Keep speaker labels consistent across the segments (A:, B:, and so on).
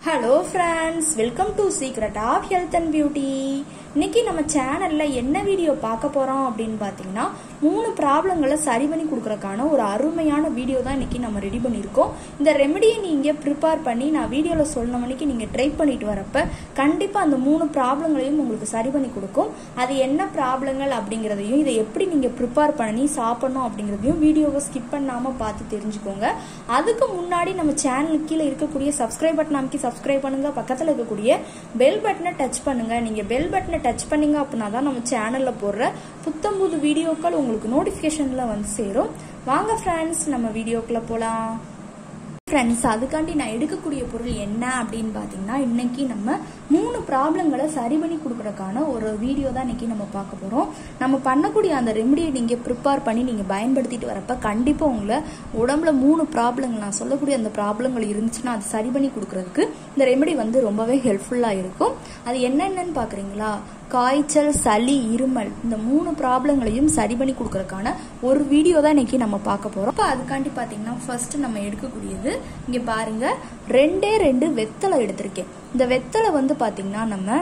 A: hello friends welcome to secret of health and beauty இன்னைக்கு நம்ம சேனல்ல என்ன வீடியோ பார்க்க போறோம் அப்படின்னு பார்த்தீங்கன்னா மூணு ப்ராப்ளங்களை சரி பண்ணி கொடுக்கறதுக்கான ஒரு அருமையான வீடியோ தான் இன்னைக்கு நம்ம ரெடி பண்ணியிருக்கோம் இந்த ரெமெடியை நீங்க ப்ரிப்பேர் பண்ணி நான் வீடியோவில் சொன்ன மணிக்கு நீங்க ட்ரை பண்ணிட்டு வரப்ப கண்டிப்பா அந்த மூணு ப்ராப்ளங்களையும் உங்களுக்கு சரி பண்ணி கொடுக்கும் அது என்ன ப்ராப்ளங்கள் அப்படிங்கிறதையும் இதை எப்படி நீங்க ப்ரிப்பேர் பண்ணி சாப்பிடணும் அப்படிங்கிறதையும் வீடியோவை ஸ்கிப் பண்ணாம பார்த்து தெரிஞ்சுக்கோங்க அதுக்கு முன்னாடி நம்ம சேனலுக்கு கீழே இருக்கக்கூடிய சப்ஸ்கிரைப் பட்டன் அமைக்கி சப்ஸ்கிரைப் பண்ணுங்க பக்கத்தில் இருக்கக்கூடிய பெல் பட்டனை டச் பண்ணுங்க நீங்க பெல் பட்டனை டச் பண்ணீங்க அப்படின்னா தான் நம்ம சேனல்ல போடுற புத்தம் புது வீடியோக்கள் உங்களுக்கு நோட்டிஃபிகேஷன்ல வந்து சேரும் வாங்க ஃப்ரெண்ட்ஸ் நம்ம வீடியோக்குள்ள போலாம் ஃப்ரெண்ட்ஸ் அதுக்காண்டி நான் எடுக்கக்கூடிய பொருள் என்ன அப்படின்னு பார்த்தீங்கன்னா இன்னைக்கு நம்ம மூணு ப்ராப்ளங்களை சரி பண்ணி கொடுக்கறதுக்கான ஒரு வீடியோ தான் இன்னைக்கு நம்ம பார்க்க போகிறோம் நம்ம பண்ணக்கூடிய அந்த ரெமடியை நீங்கள் ப்ரிப்பேர் பண்ணி நீங்கள் பயன்படுத்திட்டு வரப்ப கண்டிப்பாக உங்களை உடம்புல மூணு ப்ராப்ளங்கள் நான் சொல்லக்கூடிய அந்த ப்ராப்ளங்கள் இருந்துச்சுன்னா அது சரி பண்ணி கொடுக்கறதுக்கு இந்த ரெமெடி வந்து ரொம்பவே ஹெல்ப்ஃபுல்லாக இருக்கும் அது என்னென்னு பார்க்குறீங்களா காய்ச்சல் சளி இருமல் இந்த மூணு ப்ராப்ளங்களையும் சரி பண்ணி கொடுக்கறதுக்கான ஒரு வீடியோ தான் இன்னைக்கு நம்ம பார்க்க போறோம் இப்போ அதுக்காண்டி பார்த்தீங்கன்னா ஃபர்ஸ்ட் நம்ம எடுக்கக்கூடியது இங்க பாருங்க ரெண்டே ரெண்டு வெத்தலை எடுத்திருக்கேன் இந்த வெத்தலை வந்து பார்த்தீங்கன்னா நம்ம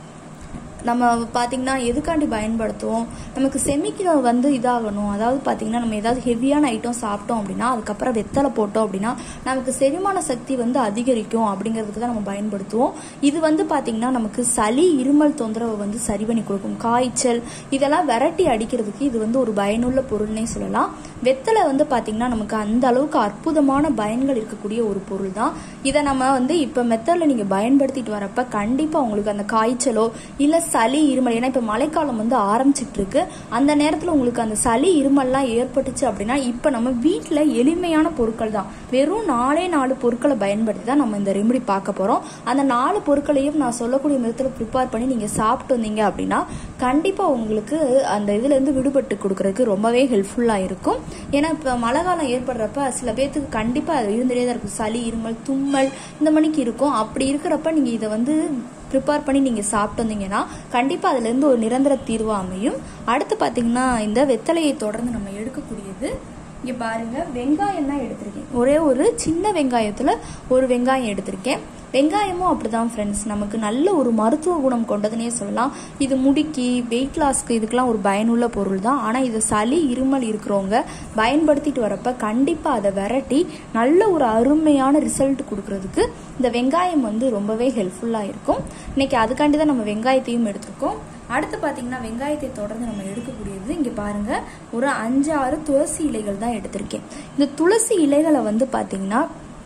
A: நம்ம பார்த்தீங்கன்னா எதுக்காண்டி பயன்படுத்துவோம் நமக்கு செமிக்கிற வந்து இதாகணும் அதாவது பார்த்தீங்கன்னா நம்ம ஏதாவது ஹெவியான ஐட்டம் சாப்பிட்டோம் அப்படின்னா அதுக்கப்புறம் வெத்தலை போட்டோம் அப்படின்னா நமக்கு செரிமான சக்தி வந்து அதிகரிக்கும் அப்படிங்கிறதுக்கு தான் நம்ம பயன்படுத்துவோம் இது வந்து பார்த்தீங்கன்னா நமக்கு சளி இருமல் தொந்தரவு வந்து சரி பண்ணி கொடுக்கும் காய்ச்சல் இதெல்லாம் விரட்டி அடிக்கிறதுக்கு இது வந்து ஒரு பயனுள்ள பொருள்னே சொல்லலாம் வெத்தலை வந்து பார்த்தீங்கன்னா நமக்கு அந்த அளவுக்கு அற்புதமான பயன்கள் இருக்கக்கூடிய ஒரு பொருள் தான் இதை நம்ம வந்து இப்போ மெத்தடில் நீங்கள் பயன்படுத்திட்டு வரப்ப கண்டிப்பாக உங்களுக்கு அந்த காய்ச்சலோ இல்லை சளி இருமல் ஏன்னா இப்போ மழைக்காலம் வந்து ஆரம்பிச்சிட்டு இருக்கு அந்த நேரத்தில் உங்களுக்கு அந்த சளி இருமல்லாம் ஏற்பட்டுச்சு அப்படின்னா இப்போ நம்ம வீட்டில் எளிமையான பொருட்கள் தான் வெறும் நாலே நாலு பொருட்களை பயன்படுத்தி தான் நம்ம இந்த ரெமெடி பார்க்க போகிறோம் அந்த நாலு பொருட்களையும் நான் சொல்லக்கூடிய விதத்தில் ப்ரிப்பேர் பண்ணி நீங்கள் சாப்பிட்டு வந்தீங்க அப்படின்னா கண்டிப்பாக உங்களுக்கு அந்த இதுலேருந்து விடுபட்டு கொடுக்கறதுக்கு ரொம்பவே ஹெல்ப்ஃபுல்லாக இருக்கும் ஏன்னா இப்போ மழை காலம் ஏற்படுறப்ப சில பேர்த்துக்கு கண்டிப்பாக அது இருந்துகிட்டே தான் இருக்கும் சளி இருமல் தும்மல் இந்த மணிக்கு இருக்கும் அப்படி இருக்கிறப்ப நீங்கள் இதை வந்து ப்ரிப்பேர் பண்ணி நீங்கள் சாப்பிட்டு வந்தீங்கன்னா கண்டிப்பாக அதுலேருந்து ஒரு நிரந்தர தீர்வு அமையும் அடுத்து பார்த்தீங்கன்னா இந்த வெத்தலையை தொடர்ந்து நம்ம எடுக்கக்கூடியது இங்கே பாருங்க வெங்காயம் தான் எடுத்திருக்கேன் ஒரே ஒரு சின்ன வெங்காயத்தில் ஒரு வெங்காயம் எடுத்திருக்கேன் வெங்காயமும் அப்படிதான் ஃப்ரெண்ட்ஸ் நமக்கு நல்ல ஒரு மருத்துவ குணம் கொண்டதுனே சொல்லலாம் இது முடிக்கி வெயிட் லாஸ்க்கு இதுக்கெல்லாம் ஒரு பயனுள்ள பொருள் தான் ஆனால் இது சளி இருமல் இருக்கிறவங்க பயன்படுத்திட்டு வரப்ப கண்டிப்பாக அதை விரட்டி நல்ல ஒரு அருமையான ரிசல்ட் கொடுக்கறதுக்கு இந்த வெங்காயம் வந்து ரொம்பவே ஹெல்ப்ஃபுல்லாக இருக்கும் இன்னைக்கு அதுக்காண்டி தான் நம்ம வெங்காயத்தையும் எடுத்திருக்கோம் அடுத்து பார்த்தீங்கன்னா வெங்காயத்தை தொடர்ந்து நம்ம எடுக்கக்கூடியது இங்கே பாருங்க ஒரு அஞ்சு ஆறு துளசி இலைகள் தான் எடுத்திருக்கேன் இந்த துளசி இலைகளை வந்து பார்த்தீங்கன்னா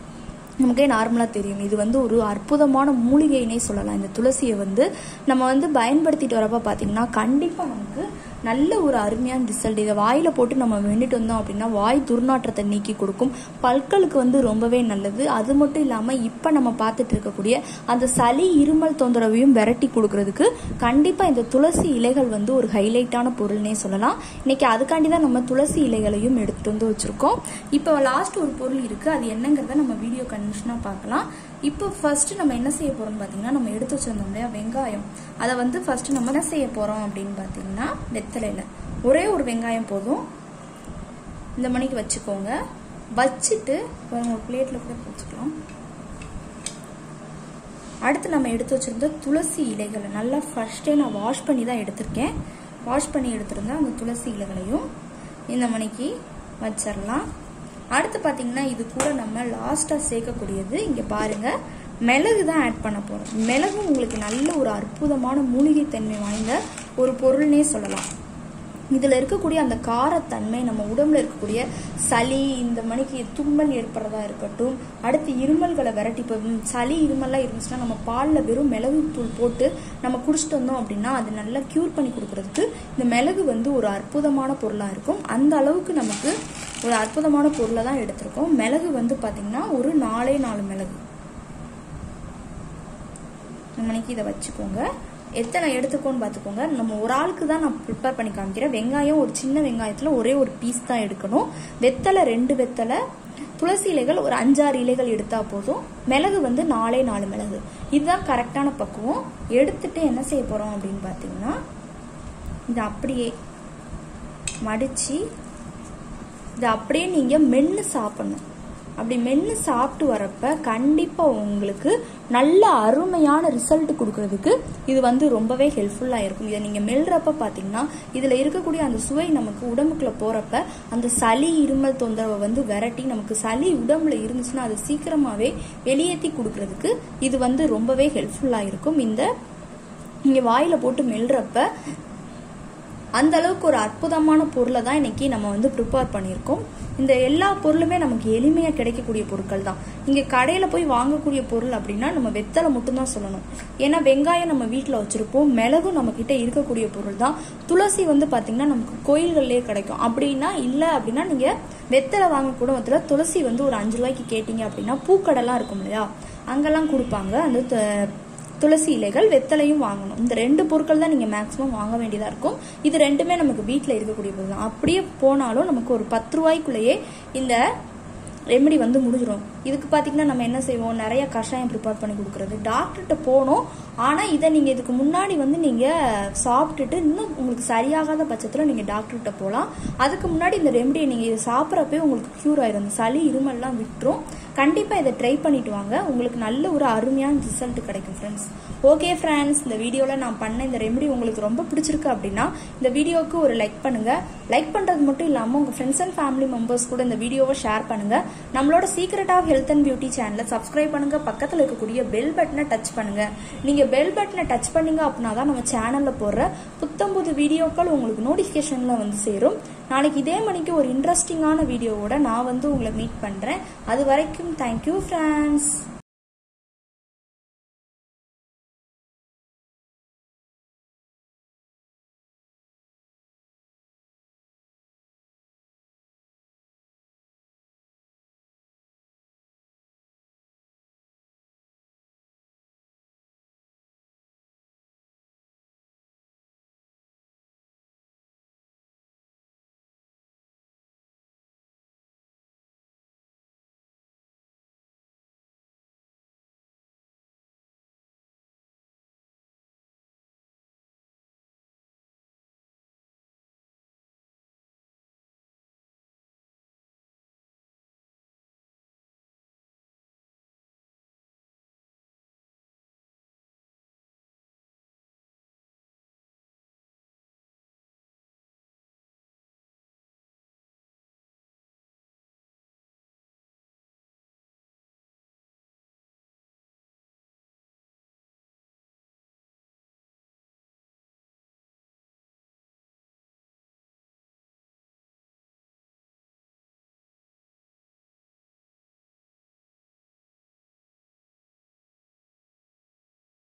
A: நமக்கே நார்மலாக தெரியும் இது வந்து ஒரு அற்புதமான மூலிகைனே சொல்லலாம் இந்த துளசியை வந்து நம்ம வந்து பயன்படுத்திட்டு வரப்ப பார்த்தீங்கன்னா கண்டிப்பாக நமக்கு நல்ல ஒரு அருமையான ரிசல்ட் இதை வாயில் போட்டு நம்ம வேண்டிட்டு வந்தோம் அப்படின்னா வாய் துர்நாற்றத்தை நீக்கி கொடுக்கும் பற்களுக்கு வந்து ரொம்பவே நல்லது அது மட்டும் இல்லாமல் இப்போ நம்ம பார்த்துட்டு இருக்கக்கூடிய அந்த சளி இருமல் தொந்தரவையும் விரட்டி கொடுக்கறதுக்கு கண்டிப்பாக இந்த துளசி இலைகள் வந்து ஒரு ஹைலைட்டான பொருள்னே சொல்லலாம் இன்னைக்கு அதுக்காண்டி தான் நம்ம துளசி இலைகளையும் எடுத்துட்டு வந்து வச்சிருக்கோம் இப்போ லாஸ்ட் ஒரு பொருள் இருக்கு அது என்னங்கிறத நம்ம வீடியோ கண்டிஷனாக பார்க்கலாம் இப்போ ஃபர்ஸ்ட் நம்ம என்ன செய்ய போறோம் பார்த்தீங்கன்னா நம்ம எடுத்து வச்சிருந்தோம் இல்லையா வெங்காயம் அதை வந்து ஃபர்ஸ்ட் நம்ம என்ன செய்ய போறோம் அப்படின்னு பார்த்தீங்கன்னா வெத்தலையில் ஒரே ஒரு வெங்காயம் போதும் இந்த மணிக்கு வச்சுக்கோங்க வச்சுட்டு ஒரு பிளேட்டில் கூட வச்சுக்கலாம் அடுத்து நம்ம எடுத்து வச்சிருந்த துளசி இலைகளை நல்லா ஃபர்ஸ்டே நான் வாஷ் பண்ணி தான் எடுத்திருக்கேன் வாஷ் பண்ணி எடுத்திருந்தேன் அந்த துளசி இலைகளையும் இந்த மணிக்கு வச்சிடலாம் அடுத்து பார்த்தீங்கன்னா இது கூட நம்ம லாஸ்ட்டாக சேர்க்கக்கூடியது இங்கே பாருங்க மிளகு தான் ஆட் பண்ண போகிறோம் மிளகு உங்களுக்கு நல்ல ஒரு அற்புதமான மூலிகை தன்மை வாய்ந்த ஒரு பொருள்னே சொல்லலாம் இதில் இருக்கக்கூடிய அந்த காரத்தன்மை நம்ம உடம்புல இருக்கக்கூடிய சளி இந்த மணிக்கு தும்மல் ஏற்படுறதா இருக்கட்டும் அடுத்து இருமல்களை விரட்டி இப்போ சளி இருமல்லாம் இருந்துச்சுன்னா நம்ம பாலில் வெறும் மிளகு தூள் போட்டு நம்ம குடிச்சிட்டு வந்தோம் அப்படின்னா அது நல்லா க்யூர் பண்ணி கொடுக்கறதுக்கு இந்த மிளகு வந்து ஒரு அற்புதமான பொருளாக இருக்கும் அந்த அளவுக்கு நமக்கு ஒரு அற்புதமான பொருளை தான் எடுத்திருக்கோம் மிளகு வந்து பார்த்தீங்கன்னா ஒரு நாலே நாலு மிளகு மணிக்கு இதை வச்சுக்கோங்க எத்தனை எடுத்துக்கோன்னு பார்த்துக்கோங்க நம்ம ஒரு ஆளுக்கு தான் நான் ப்ரிப்பேர் பண்ணி காமிக்கிறேன் வெங்காயம் ஒரு சின்ன வெங்காயத்தில் ஒரே ஒரு பீஸ் தான் எடுக்கணும் வெத்தலை ரெண்டு வெத்தலை துளசி இலைகள் ஒரு அஞ்சாறு இலைகள் எடுத்தா போதும் மிளகு வந்து நாலே நாலு மிளகு இதுதான் கரெக்டான பக்குவம் எடுத்துட்டு என்ன செய்ய போறோம் அப்படின்னு பார்த்தீங்கன்னா இது அப்படியே மடிச்சு இதை அப்படியே நீங்க மென்று சாப்பிடணும் அப்படி மென்று சாப்பிட்டு வரப்ப கண்டிப்பாக உங்களுக்கு நல்ல அருமையான ரிசல்ட் கொடுக்கறதுக்கு இது வந்து ரொம்பவே ஹெல்ப்ஃபுல்லாக இருக்கும் இதை நீங்கள் மெல்றப்ப பார்த்தீங்கன்னா இதில் இருக்கக்கூடிய அந்த சுவை நமக்கு உடம்புக்குள்ள போகிறப்ப அந்த சளி இருமல் தொந்தரவை வந்து விரட்டி நமக்கு சளி உடம்புல இருந்துச்சுன்னா அதை சீக்கிரமாகவே வெளியேற்றி கொடுக்கறதுக்கு இது வந்து ரொம்பவே ஹெல்ப்ஃபுல்லாக இருக்கும் இந்த நீங்கள் வாயில் போட்டு மெல்றப்ப அந்த அளவுக்கு ஒரு அற்புதமான பொருளை தான் இன்னைக்கு நம்ம வந்து ப்ரிப்பேர் பண்ணியிருக்கோம் இந்த எல்லா பொருளுமே நமக்கு எளிமையாக கிடைக்கக்கூடிய பொருட்கள் தான் இங்கே கடையில் போய் வாங்கக்கூடிய பொருள் அப்படின்னா நம்ம வெத்தலை மட்டும்தான் சொல்லணும் ஏன்னா வெங்காயம் நம்ம வீட்டில் வச்சுருப்போம் மிளகும் நம்ம கிட்ட இருக்கக்கூடிய பொருள் தான் துளசி வந்து பார்த்தீங்கன்னா நமக்கு கோயில்கள்லேயே கிடைக்கும் அப்படின்னா இல்லை அப்படின்னா நீங்கள் வெத்தலை வாங்க கூட வந்து துளசி வந்து ஒரு அஞ்சு ரூபாய்க்கு கேட்டிங்க அப்படின்னா பூக்கடைலாம் இருக்கும் இல்லையா அங்கெல்லாம் கொடுப்பாங்க அந்த து- துளசி இலைகள் வெத்தலையும் வாங்கணும் இந்த ரெண்டு பொருட்கள் தான் நீங்கள் மேக்ஸிமம் வாங்க வேண்டியதாக இருக்கும் இது ரெண்டுமே நமக்கு வீட்டில் இருக்கக்கூடிய பொருள் தான் அப்படியே போனாலும் நமக்கு ஒரு பத்து ரூபாய்க்குள்ளேயே இந்த ரெமெடி வந்து முடிஞ்சிடும் இதுக்கு பார்த்தீங்கன்னா நம்ம என்ன செய்வோம் நிறைய கஷாயம் ப்ரிப்பேர் பண்ணி கொடுக்குறது டாக்டர்கிட்ட போனோம் ஆனால் இதை நீங்கள் இதுக்கு முன்னாடி வந்து நீங்கள் சாப்பிட்டுட்டு இன்னும் உங்களுக்கு சரியாகாத பட்சத்தில் நீங்கள் டாக்டர்கிட்ட போகலாம் அதுக்கு முன்னாடி இந்த ரெமெடியை நீங்கள் இதை சாப்பிட்றப்பே உங்களுக்கு க்யூர் ஆயிரும் இந்த சளி இருமல்லாம் விட்டுரும் கண்டிப்பாக இதை ட்ரை பண்ணிட்டு வாங்க உங்களுக்கு நல்ல ஒரு அருமையான ரிசல்ட் கிடைக்கும் ஃப்ரெண்ட்ஸ் ஓகே ஃப்ரெண்ட்ஸ் இந்த வீடியோவில் நான் பண்ண இந்த ரெமெடி உங்களுக்கு ரொம்ப பிடிச்சிருக்கு அப்படின்னா இந்த வீடியோவுக்கு ஒரு லைக் பண்ணுங்கள் லைக் பண்ணுறது மட்டும் இல்லாமல் உங்கள் ஃப்ரெண்ட்ஸ் அண்ட் ஃபேமிலி மெம்பர்ஸ் கூட இந்த வீடியோவை ஷேர் பண்ணுங்கள் நம்மளோட secret of health and beauty சேனலை சப்ஸ்கிரைப் பண்ணுங்கள் பக்கத்தில் இருக்கக்கூடிய பெல் பட்டனை டச் பண்ணுங்கள் நீங்கள் பெல் பட்டனை டச் பண்ணீங்க அப்படின்னா தான் நம்ம சேனலில் போடுற புத்தம் புது வீடியோக்கள் உங்களுக்கு நோட்டிஃபிகேஷனில் வந்து சேரும் நாளைக்கு இதே மணிக்கு ஒரு இன்ட்ரெஸ்டிங்கான வீடியோவோட நான் வந்து உங்களை மீட் பண்ணுறேன் அது வரைக்கும் தேங்க்யூ ஃப்ரெண்ட்ஸ்